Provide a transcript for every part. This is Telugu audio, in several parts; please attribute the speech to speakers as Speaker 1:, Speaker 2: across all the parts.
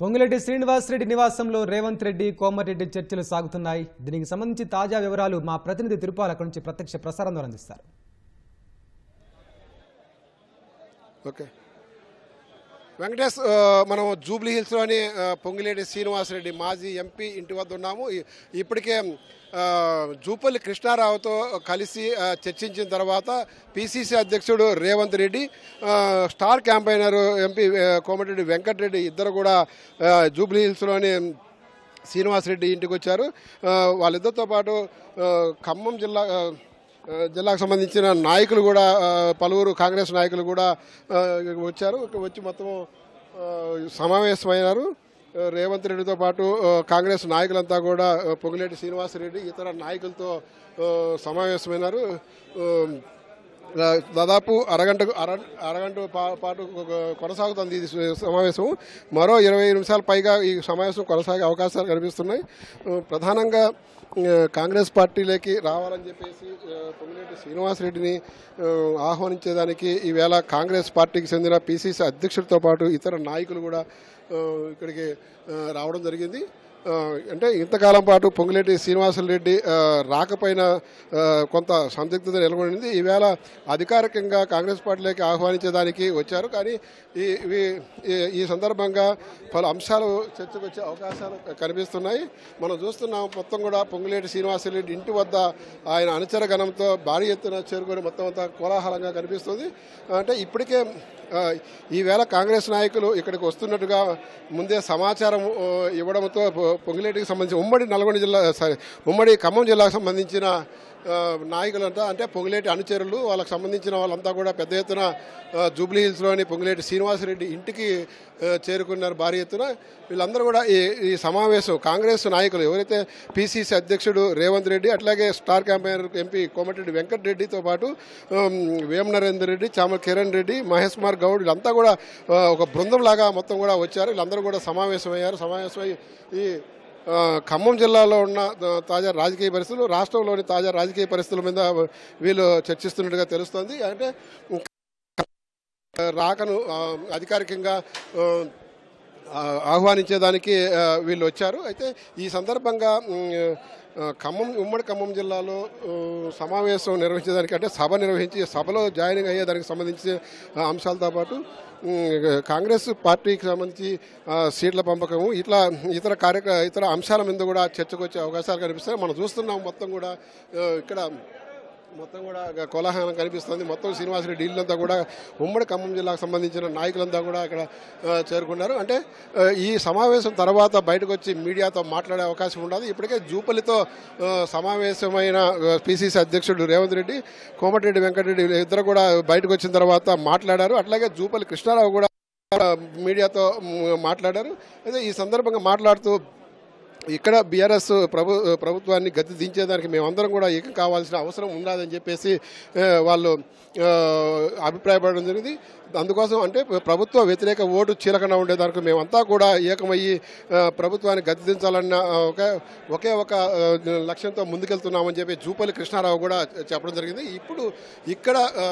Speaker 1: పొంగులేటి శ్రీనివాసరెడ్డి నివాసంలో రేవంత్ రెడ్డి కోమటిరెడ్డి చర్చలు సాగుతున్నాయి దీనికి సంబంధించి తాజా వివరాలు మా ప్రతినిధి తిరుపాల అక్కడి నుంచి ప్రత్యక్ష ప్రసారం ద్వారా అందిస్తారు
Speaker 2: ఓకే వెంకటేష్ ఆ, మనం జూబ్లీ హిల్స్లోని ఆ, పొంగిలేటి శ్రీనివాసరెడ్డి మాజీ ఎంపీ ఇంటి వద్ద ఉన్నాము ఇ- ఇప్పటికే ఆ, జూపల్లి కృష్ణారావుతో కలిసి ఆ, చర్చించిన తర్వాత పిసిసి అధ్యక్షుడు రేవంత్ రెడ్డి ఆ, స్టార్ క్యాంపైనర్ ఎంపీ ఆ, కోమటిరెడ్డి వెంకటరెడ్డి ఇద్దరు కూడా ఆ, జూబ్లీ హిల్స్లోని శ్రీనివాసరెడ్డి ఇంటికి వచ్చారు ఆ, వాళ్ళిద్దరితో పాటు ఆ, ఖమ్మం జిల్లా ఆ, ఆ, జిల్లాకు సంబంధించిన నాయకులు కూడా ఆ, పలువురు కాంగ్రెస్ నాయకులు కూడా ఆ, ఇక్కడికి వచ్చారు ఇక్కడ వచ్చి మొత్తం ఆ, సమావేశమైనారు ఆ, రేవంత్ రెడ్డితో పాటు ఆ, కాంగ్రెస్ నాయకులంతా కూడా ఆ, పొంగులేటి శ్రీనివాసరెడ్డి ఇతర నాయకులతో ఆ, సమావేశమైనారు ఆ, ఆ, దాదాపు అరగంటకు అర అరగంట పా- పాటు ఒక- కొనసాగుతుంది ఇది సమావేశం మరో ఇరవై నిమిషాల పైగా ఈ సమావేశం కొనసాగే అవకాశాలు కనిపిస్తున్నాయి ఆ, ప్రధానంగా ఆ, కాంగ్రెస్ పార్టీలోకి రావాలని చెప్పేసి ఆ, పొంగిరెడ్డి శ్రీనివాసరెడ్డిని ఆ, ఆహ్వానించేదానికి ఈవేళ కాంగ్రెస్ పార్టీకి చెందిన పిసిసి అధ్యక్షుడితో పాటు ఇతర నాయకులు కూడా ఆ, ఇక్కడికి ఆ, రావడం జరిగింది ఆ, అంటే ఇంతకాలం పాటు పొంగులేటి శ్రీనివాసరెడ్డి ఆ, రాకపోయినా ఆ, కొంత సందిగ్ధత నెలకొనింది ఈవేళ అధికారికంగా కాంగ్రెస్ పార్టీలోకి ఆహ్వానించేదానికి వచ్చారు కానీ ఈ ఇవి- ఈ- ఈ సందర్భంగా పలు అంశాలు చర్చకు వచ్చే అవకాశాలు కనిపిస్తున్నాయి మనం చూస్తున్నాం మొత్తం కూడా పొంగులేటి శ్రీనివాసరెడ్డి ఇంటి వద్ద ఆయన అనుచర గణంతో భారీ ఎత్తున చేరుకొని మొత్తం అంతా కోలాహలంగా కనిపిస్తుంది అంటే ఇప్పటికే ఆ, ఈవేళ కాంగ్రెస్ నాయకులు ఇక్కడికి వస్తున్నట్టుగా ముందే సమాచారం ఆ, ఇవ్వడంతో పొ- పొంగులేటికి సంబంధించి ఉమ్మడి నల్గొండ జిల్లా సారీ ఉమ్మడి ఖమ్మం జిల్లాకు సంబంధించిన ఆ, నాయకులంతా అంటే పొంగులేటి అనుచరులు వాళ్ళకి సంబంధించిన వాళ్ళంతా కూడా పెద్ద ఎత్తున ఆ, జూబ్లీ హిల్స్లోని పొంగులేటి శ్రీనివాసరెడ్డి ఇంటికి ఆ, చేరుకున్నారు భారీ ఎత్తున వీళ్ళందరూ కూడా ఈ ఈ సమావేశం కాంగ్రెస్ నాయకులు ఎవరైతే పిసిసి అధ్యక్షుడు రేవంత్ రెడ్డి అట్లాగే స్టార్ క్యాంపైనర్ ఎంపీ కోమటిరెడ్డి వెంకటరెడ్డితో పాటు ఆమ్, వేమ నరేందర్ రెడ్డి చామల కిరణ్ రెడ్డి మహేష్ కుమార్ గౌడ్ వీళ్ళంతా కూడా ఆ, ఒక బృందం లాగా మొత్తం కూడా వచ్చారు వీళ్ళందరూ కూడా సమావేశమయ్యారు సమావేశమై ఈ ఆ, ఖమ్మం జిల్లాలో ఉన్న ఆ, తాజా రాజకీయ పరిస్థితులు రాష్ట్రంలోని తాజా రాజకీయ పరిస్థితుల మీద వీళ్ళు చర్చిస్తున్నట్టుగా తెలుస్తోంది అంటే రాకను ఆ, అధికారికంగా ఆ, ఆ, ఆహ్వానించేదానికి ఆ, వీళ్ళు వచ్చారు అయితే ఈ సందర్భంగా ఉమ్, ఆ, ఖమ్మం ఉమ్మడి ఖమ్మం జిల్లాలో ఆ, సమావేశం నిర్వహించేదానికి అంటే సభ నిర్వహించి సభలో జాయినింగ్ అయ్యేదానికి సంబంధించిన ఆ, అంశాలతో పాటు ఉమ్, కాంగ్రెస్ పార్టీకి సంబంధించి ఆ, సీట్ల పంపకము ఇట్లా ఇతర కార్యక్ర ఇతర అంశాల మీద కూడా చర్చకు వచ్చే అవకాశాలు కనిపిస్తాయి మనం చూస్తున్నాం మొత్తం కూడా ఆ, ఇక్కడ మొత్తం కూడా కోలాహలం కనిపిస్తుంది మొత్తం శ్రీనివాసరెడ్డి ఇల్లంతా కూడా ఉమ్మడి ఖమ్మం జిల్లాకు సంబంధించిన నాయకులంతా కూడా ఇక్కడ ఆ, చేరుకున్నారు అంటే ఆ, ఈ సమావేశం తర్వాత బయటకు వచ్చి మీడియాతో మాట్లాడే అవకాశం ఉండదు ఇప్పటికే జూపల్లితో ఆ, సమావేశమైన పిసిసి అధ్యక్షుడు రేవంత్ రెడ్డి కోమటిరెడ్డి వెంకటరెడ్డి ఇద్దరు కూడా బయటకు వచ్చిన తర్వాత మాట్లాడారు అట్లాగే జూపల్లి కృష్ణారావు కూడా ఆ, మీడియాతో మ్, మాట్లాడారు అయితే ఈ సందర్భంగా మాట్లాడుతూ ఇక్కడ బీఆర్ఎస్ ప్రభు ప్రభుత్వాన్ని గద్దె దించేదానికి మేమందరం కూడా ఏకం కావాల్సిన అవసరం ఉండదని చెప్పేసి ఆ, వాళ్ళు ఆ, అభిప్రాయపడడం జరిగింది అందుకోసం అంటే ప్రభుత్వ వ్యతిరేక ఓటు చీలకుండా ఉండేదానికి మేమంతా కూడా ఏకమయ్యి ఆ, ప్రభుత్వాన్ని గద్దె దించాలన్న ఆ, ఒక ఒకే ఒక ఆ, లక్ష్యంతో ముందుకెళ్తున్నామని చెప్పి జూపల్లి కృష్ణారావు కూడా చెప్పడం జరిగింది ఇప్పుడు ఇక్కడ ఆ,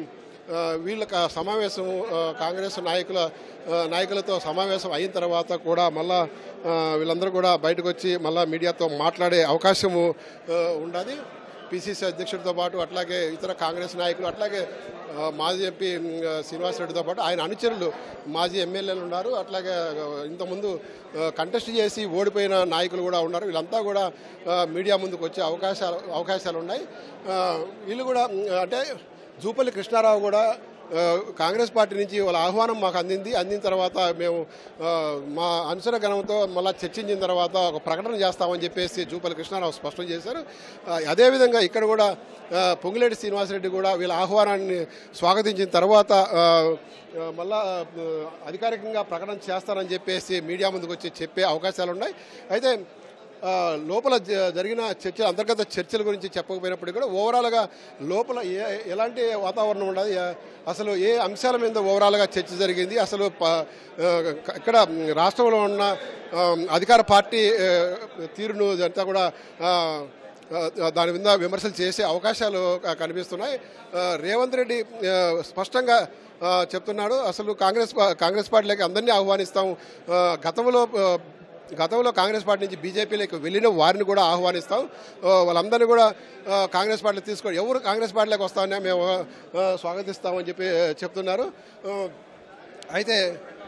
Speaker 2: ఆ, వీళ్ళకి ఆ సమావేశం ఆ, కాంగ్రెస్ నాయకుల ఆ, నాయకులతో సమావేశం అయిన తర్వాత కూడా మళ్ళా ఆ, వీళ్ళందరూ కూడా బయటకు వచ్చి మళ్ళా మీడియాతో మాట్లాడే అవకాశము ఉండదు పిసిసి అధ్యక్షుడితో పాటు అట్లాగే ఇతర కాంగ్రెస్ నాయకులు అట్లాగే ఆ, మాజీ ఎంపీ ఉమ్, శ్రీనివాసరెడ్డితో పాటు ఆయన అనుచరులు మాజీ ఎమ్మెల్యేలు ఉన్నారు అట్లాగే ఆ, ఇంతకుముందు కంటెస్ట్ చేసి ఓడిపోయిన నాయకులు కూడా ఉన్నారు వీళ్ళంతా కూడా ఆ, మీడియా ముందుకు వచ్చే అవకాశాలు అవకాశాలు ఉన్నాయి ఆ, వీళ్ళు కూడా ఉమ్, అంటే జూపల్లి కృష్ణారావు కూడా ఆ, కాంగ్రెస్ పార్టీ నుంచి వాళ్ళ ఆహ్వానం మాకు అందింది అందిన తర్వాత మేము ఆ, మా అనుసర గణంతో మళ్ళీ చర్చించిన తర్వాత ఒక ప్రకటన చేస్తామని చెప్పేసి జూపల్లి కృష్ణారావు స్పష్టం చేశారు ఆ, అదేవిధంగా ఇక్కడ కూడా ఆ, పొంగులేటి శ్రీనివాసరెడ్డి కూడా వీళ్ళ ఆహ్వానాన్ని స్వాగతించిన తర్వాత ఆ, ఆ, మళ్ళా ఆ, అధికారికంగా ప్రకటన చేస్తారని చెప్పేసి మీడియా ముందుకు వచ్చి చెప్పే అవకాశాలు ఉన్నాయి అయితే ఆ, లోపల జ- జరిగిన చర్చ అంతర్గత చర్చల గురించి చెప్పకపోయినప్పటికీ కూడా ఓవరాల్గా లోపల ఏ ఎలాంటి వాతావరణం ఉండదు ఏ- అసలు ఏ అంశాల మీద ఓవరాల్గా చర్చ జరిగింది అసలు ప- ఆ, ఇక్కడ రాష్ట్రంలో ఉన్న ఆ, అధికార పార్టీ ఆ, తీరును అంతా కూడా ఆ, ఆ, దాని మీద విమర్శలు చేసే అవకాశాలు క- కనిపిస్తున్నాయి ఆ, రేవంత్ రెడ్డి ఆ, స్పష్టంగా ఆ, చెప్తున్నాడు అసలు కాంగ్రెస్ పా- కాంగ్రెస్ పార్టీలోకి అందరినీ ఆహ్వానిస్తాం ఆ, గతంలో ఆ, గతంలో కాంగ్రెస్ పార్టీ నుంచి బీజేపీలోకి వెళ్ళిన వారిని కూడా ఆహ్వానిస్తాం ఆ, వాళ్ళందరినీ కూడా ఆ, కాంగ్రెస్ పార్టీలో తీసుకోండి ఎవరు కాంగ్రెస్ పార్టీలోకి వస్తామని మేము ఆ, స్వాగతిస్తామని చెప్పి ఆ, చెప్తున్నారు ఆ, అయితే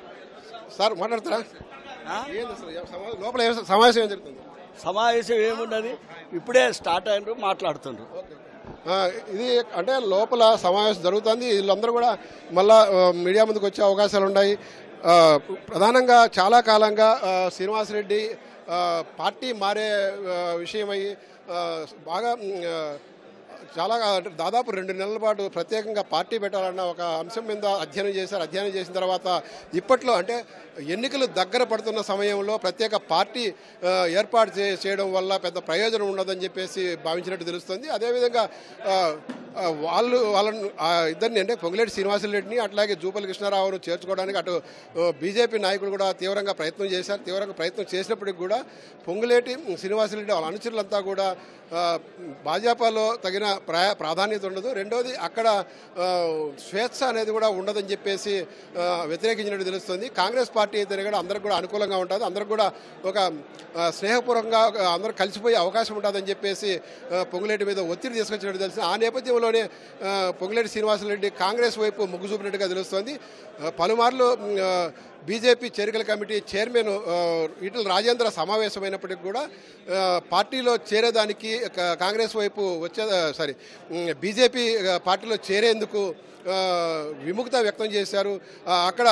Speaker 2: సార్ మాట్లాడతారా ఏంది అసలు ఏ సమా- లోపల ఏ సమావేశం ఏం జరుగుతుంది
Speaker 3: సమావేశం ఏమున్నది ఇప్పుడే స్టార్ట్ అయినారు మాట్లాడుతుండ్రు
Speaker 2: ఆ, ఇది అంటే లోపల సమావేశం జరుగుతుంది వీళ్ళందరూ కూడా మళ్ళా ఆ, మీడియా ముందుకు వచ్చే అవకాశాలు ఉన్నాయి ఆ, ప్రధానంగా చాలా కాలంగా ఆ, శ్రీనివాసరెడ్డి ఆ, పార్టీ మారే ఆ, విషయమై ఆ, బాగా ఉమ్, ఆ, చాలా అంటే దాదాపు రెండు నెలల పాటు ప్రత్యేకంగా పార్టీ పెట్టాలన్న ఒక అంశం మీద అధ్యయనం చేశారు అధ్యయనం చేసిన తర్వాత ఇప్పట్లో అంటే ఎన్నికలు దగ్గర పడుతున్న సమయంలో ప్రత్యేక పార్టీ ఆ, ఏర్పాటు చే చేయడం వల్ల పెద్ద ప్రయోజనం ఉండదని చెప్పేసి భావించినట్టు తెలుస్తుంది అదేవిధంగా ఆ, ఆ, వాళ్ళు వాళ్ళను ఆ ఇద్దరిని అంటే పొంగులేటి శ్రీనివాసరెడ్డిని అట్లాగే జూపల్లి కృష్ణారావును చేర్చుకోవడానికి అటు బీజేపీ నాయకులు కూడా తీవ్రంగా ప్రయత్నం చేశారు తీవ్రంగా ప్రయత్నం చేసినప్పటికి కూడా పొంగులేటి శ్రీనివాసరెడ్డి వాళ్ళ అనుచరులంతా కూడా ఆ, భాజపాలో తగిన ప్రా ప్రాధాన్యత ఉండదు రెండోది అక్కడ ఆ, స్వేచ్ఛ అనేది కూడా ఉండదని చెప్పేసి ఆ, వ్యతిరేకించినట్టు తెలుస్తుంది కాంగ్రెస్ పార్టీ అయితే కూడా అందరికి కూడా అనుకూలంగా ఉంటుంది అందరికి కూడా ఒక ఆ, స్నేహపూర్వకంగా ఒక అందరూ కలిసిపోయే అవకాశం ఉంటుందని చెప్పేసి ఆ, పొంగులేటి మీద ఒత్తిడి తీసుకొచ్చినట్టు తెలిసింది ఆ నేపథ్యంలోనే ఆ, పొంగులేటి శ్రీనివాసరెడ్డి కాంగ్రెస్ వైపు మొగ్గు చూపినట్టుగా తెలుస్తోంది ఆ, పలుమార్లు ఉమ్, ఆ, బీజేపీ చేరికల కమిటీ చైర్మన్ ఆ, ఈటల రాజేంద్ర సమావేశమైనప్పటికీ కూడా ఆ, పార్టీలో చేరేదానికి క- కాంగ్రెస్ వైపు వచ్చే సారీ ఉమ్, బీజేపీ ఆ, పార్టీలో చేరేందుకు ఆ, విముఖత వ్యక్తం చేశారు ఆ, అక్కడ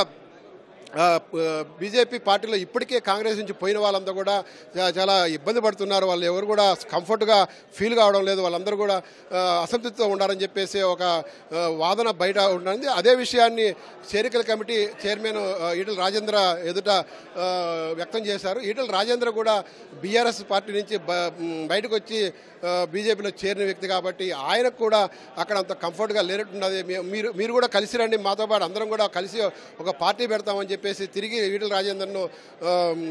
Speaker 2: ఆ, ప- బీజేపీ పార్టీలో ఇప్పటికే కాంగ్రెస్ నుంచి పోయిన వాళ్ళంతా కూడా చా- చాలా ఇబ్బంది పడుతున్నారు వాళ్ళు ఎవరు కూడా కంఫర్ట్గా ఫీల్ కావడం లేదు వాళ్ళందరూ కూడా ఆ, అసంతృప్తితో ఉండాలని చెప్పేసి ఒక ఆ, వాదన బయట ఉంటుంది అదే విషయాన్ని చేరికల కమిటీ చైర్మన్ ఆ, ఈటల రాజేంద్ర ఎదుట ఆ, వ్యక్తం చేశారు ఈటల రాజేంద్ర కూడా బీఆర్ఎస్ పార్టీ నుంచి బ- మ్, బయటకు వచ్చి ఆ, బీజేపీలో చేరిన వ్యక్తి కాబట్టి ఆయనకు కూడా అక్కడ అంత కంఫర్ట్గా లేనట్టున్నది మీ- మీరు మీరు కూడా కలిసి రండి మాతో పాటు అందరం కూడా కలిసి ఒక పార్టీ పెడతామని చెప్పేసి తిరిగి ఈటల రాజేందర్ను ఆ,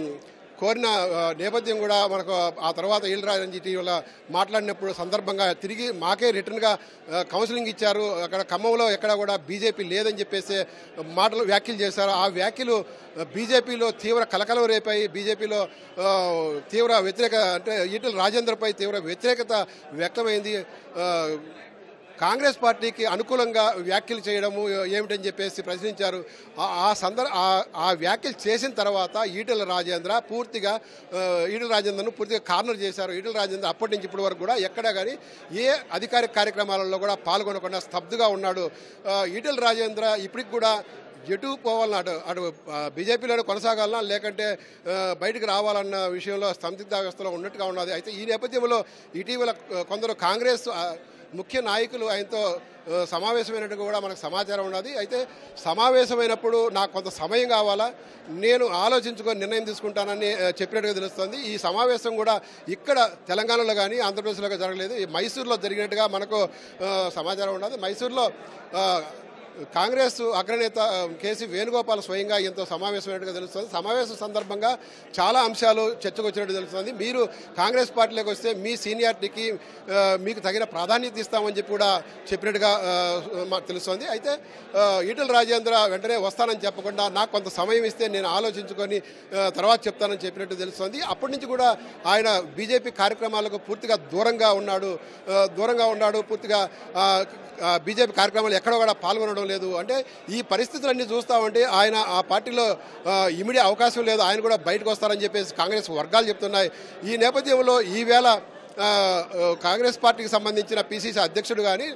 Speaker 2: కోరిన ఆ, నేపథ్యం కూడా మనకు ఆ తర్వాత ఈటల రాజేంద్ర ఇటీవల మాట్లాడినప్పుడు సందర్భంగా తిరిగి మాకే రిటర్న్గా ఆ, కౌన్సిలింగ్ ఇచ్చారు అక్కడ ఖమ్మంలో ఎక్కడ కూడా బీజేపీ లేదని చెప్పేసి మాటలు వ్యాఖ్యలు చేశారు ఆ వ్యాఖ్యలు బీజేపీలో తీవ్ర కలకలం రేపాయి బీజేపీలో ఆ, తీవ్ర వ్యతిరేక అంటే ఈటల రాజేంద్రపై తీవ్ర వ్యతిరేకత వ్యక్తమైంది ఆ, కాంగ్రెస్ పార్టీకి అనుకూలంగా వ్యాఖ్యలు చేయడము ఏమిటని చెప్పేసి ప్రశ్నించారు ఆ- ఆ సందర్ ఆ- ఆ వ్యాఖ్యలు చేసిన తర్వాత ఈటల రాజేంద్ర పూర్తిగా ఆ, ఈటల రాజేంద్రను పూర్తిగా కార్నర్ చేశారు ఈటల రాజేంద్ర అప్పటి నుంచి ఇప్పటి వరకు కూడా ఎక్కడా కానీ ఏ అధికారిక కార్యక్రమాలలో కూడా పాల్గొనకుండా స్తబ్దుగా ఉన్నాడు ఆ, ఈటల రాజేంద్ర ఇప్పటికి కూడా ఎటు పోవాలన్నా అటు అటు ఆ, బీజేపీలోనే కొనసాగాలన్నా లేకంటే ఆ, బయటికి రావాలన్న విషయంలో సందిగ్ధావస్థలో ఉన్నట్టుగా ఉన్నది అయితే ఈ నేపథ్యంలో ఇటీవల ఆ, కొందరు కాంగ్రెస్ ఆ, ముఖ్య నాయకులు ఆయనతో ఆ, సమావేశమైనట్టు కూడా మనకు సమాచారం ఉన్నది అయితే సమావేశమైనప్పుడు నాకు కొంత సమయం కావాలా నేను ఆలోచించుకొని నిర్ణయం తీసుకుంటానని ఆ, చెప్పినట్టుగా తెలుస్తుంది ఈ సమావేశం కూడా ఇక్కడ తెలంగాణలో కానీ ఆంధ్రప్రదేశ్లో కానీ జరగలేదు ఈ మైసూర్లో జరిగినట్టుగా మనకు ఆ, సమాచారం ఉన్నది మైసూర్లో ఆ, కాంగ్రెస్ అగ్రనేత ఆ, కేసీ వేణుగోపాల్ స్వయంగా ఎంతో సమావేశమైనట్టుగా తెలుస్తుంది సమావేశం సందర్భంగా చాలా అంశాలు చర్చకు వచ్చినట్టు తెలుస్తుంది మీరు కాంగ్రెస్ పార్టీలోకి వస్తే మీ సీనియారిటీకి ఆ, మీకు తగిన ప్రాధాన్యత ఇస్తామని చెప్పి కూడా చెప్పినట్టుగా ఆ, మాకు తెలుస్తుంది అయితే ఆ, ఈటల రాజేంద్ర వెంటనే వస్తానని చెప్పకుండా నాకు కొంత సమయం ఇస్తే నేను ఆలోచించుకొని ఆ, తర్వాత చెప్తానని చెప్పినట్టు తెలుస్తుంది అప్పటి నుంచి కూడా ఆయన బీజేపీ కార్యక్రమాలకు పూర్తిగా దూరంగా ఉన్నాడు ఆ, దూరంగా ఉన్నాడు పూర్తిగా ఆ, ఆ, బీజేపీ కార్యక్రమాలు ఎక్కడ కూడా పాల్గొనడం లేదు అంటే ఈ పరిస్థితులన్నీ చూస్తామంటే ఆయన ఆ పార్టీలో ఇమిడే అవకాశం లేదు ఆయన కూడా బయటకు వస్తారని చెప్పేసి కాంగ్రెస్ వర్గాలు చెప్తున్నాయి ఈ నేపథ్యంలో ఈవేళ ఆ, ఆ, కాంగ్రెస్ పార్టీకి సంబంధించిన పిసిసి అధ్యక్షుడు కానీ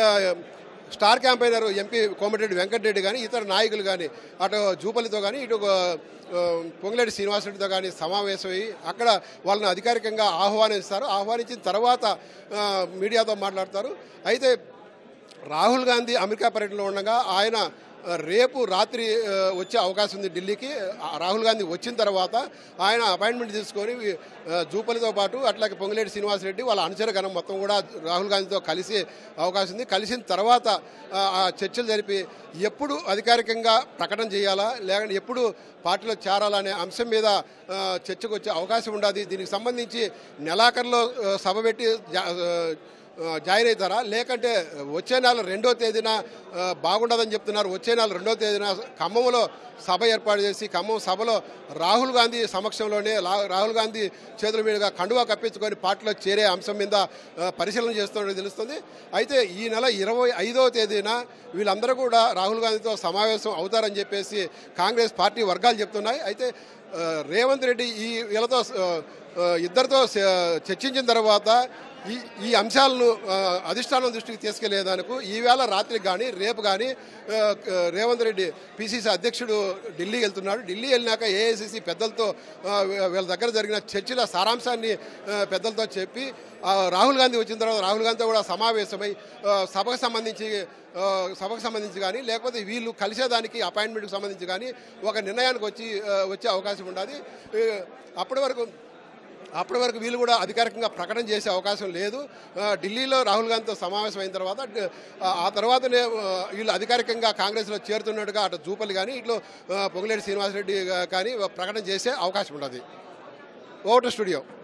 Speaker 2: star campaigner MP Komatireddy Venkat Reddy కానీ ఇతర నాయకులు కానీ అటు జూపల్లితో కానీ ఇటు ఆ, పొంగులేటి శ్రీనివాసరెడ్డితో కానీ సమావేశమై అక్కడ వాళ్ళని అధికారికంగా ఆహ్వానిస్తారు ఆహ్వానించిన తర్వాత ఆ, మీడియాతో మాట్లాడతారు అయితే రాహుల్ గాంధీ అమెరికా పర్యటనలో ఉండగా ఆయన ఆ, రేపు రాత్రి ఆ, వచ్చే అవకాశం ఉంది ఢిల్లీకి ఆ, రాహుల్ గాంధీ వచ్చిన తర్వాత ఆయన అపాయింట్మెంట్ తీసుకొని ఆ, జూపల్లితో పాటు అట్లాగే పొంగులేటి శ్రీనివాసరెడ్డి వాళ్ళ అనుచర గణం మొత్తం కూడా రాహుల్ గాంధీతో కలిసి అవకాశం ఉంది కలిసిన తర్వాత ఆ, ఆ చర్చలు జరిపి ఎప్పుడు అధికారికంగా ప్రకటన చేయాలా లేకుంటే ఎప్పుడు పార్టీలో చేరాలనే అంశం మీద ఆ, చర్చకు వచ్చే అవకాశం ఉండదు దీనికి సంబంధించి నెలాఖరులో ఆ, సభ పెట్టి జా- ఆ, ఆ, జాయిన్ అవుతారా లేకంటే వచ్చే నెల రెండో తేదీన ఆ, బాగుండదని చెప్తున్నారు వచ్చే నెల రెండో తేదీన ఖమ్మంలో సభ ఏర్పాటు చేసి ఖమ్మం సభలో రాహుల్ గాంధీ సమక్షంలోనే లా- రాహుల్ గాంధీ చేతుల మీదుగా కండువా కప్పించుకొని పార్టీలో చేరే అంశం మీద ఆ, పరిశీలన చేస్తున్నట్టు తెలుస్తుంది అయితే ఈ నెల ఇరవై ఐదవ తేదీన వీళ్ళందరూ కూడా రాహుల్ గాంధీతో సమావేశం అవుతారని చెప్పేసి కాంగ్రెస్ పార్టీ వర్గాలు చెప్తున్నాయి అయితే ఆ, రేవంత్ రెడ్డి ఈ వీళ్ళతో ఆ, ఆ, ఇద్దరితో స- చర్చించిన తర్వాత ఈ ఈ అంశాలను ఆ, అధిష్టానం దృష్టికి తీసుకెళ్లేదానికి ఈవేళ రాత్రి కానీ రేపు కానీ ఆ, ఆ, రేవంత్ రెడ్డి పిసిసి అధ్యక్షుడు ఢిల్లీ వెళ్తున్నాడు ఢిల్లీ వెళ్ళినాక ఏఐసిసి పెద్దలతో ఆ, వీళ్ళ దగ్గర జరిగిన చర్చల సారాంశాన్ని ఆ, పెద్దలతో చెప్పి ఆ, రాహుల్ గాంధీ వచ్చిన తర్వాత రాహుల్ గాంధీతో కూడా సమావేశమై ఆ, సభకు సంబంధించి ఆ, సభకు సంబంధించి కానీ లేకపోతే వీళ్ళు కలిసేదానికి అపాయింట్మెంట్కి సంబంధించి కానీ ఒక నిర్ణయానికి వచ్చి ఆ, వచ్చే అవకాశం ఉండదు ఆ, అప్పటి వరకు అప్పటి వరకు వీళ్ళు కూడా అధికారికంగా ప్రకటన చేసే అవకాశం లేదు ఆ, ఢిల్లీలో రాహుల్ గాంధీతో సమావేశం అయిన తర్వాత డ- ఆ- ఆ తర్వాతనే ఆ, వీళ్ళు అధికారికంగా కాంగ్రెస్లో చేరుతున్నట్టుగా అటు జూపల్లి కానీ ఇట్లు ఆ, పొంగులేటి శ్రీనివాసరెడ్డి గా- కానీ ప్రకటన చేసే అవకాశం ఉండదు ఓటర్ స్టూడియో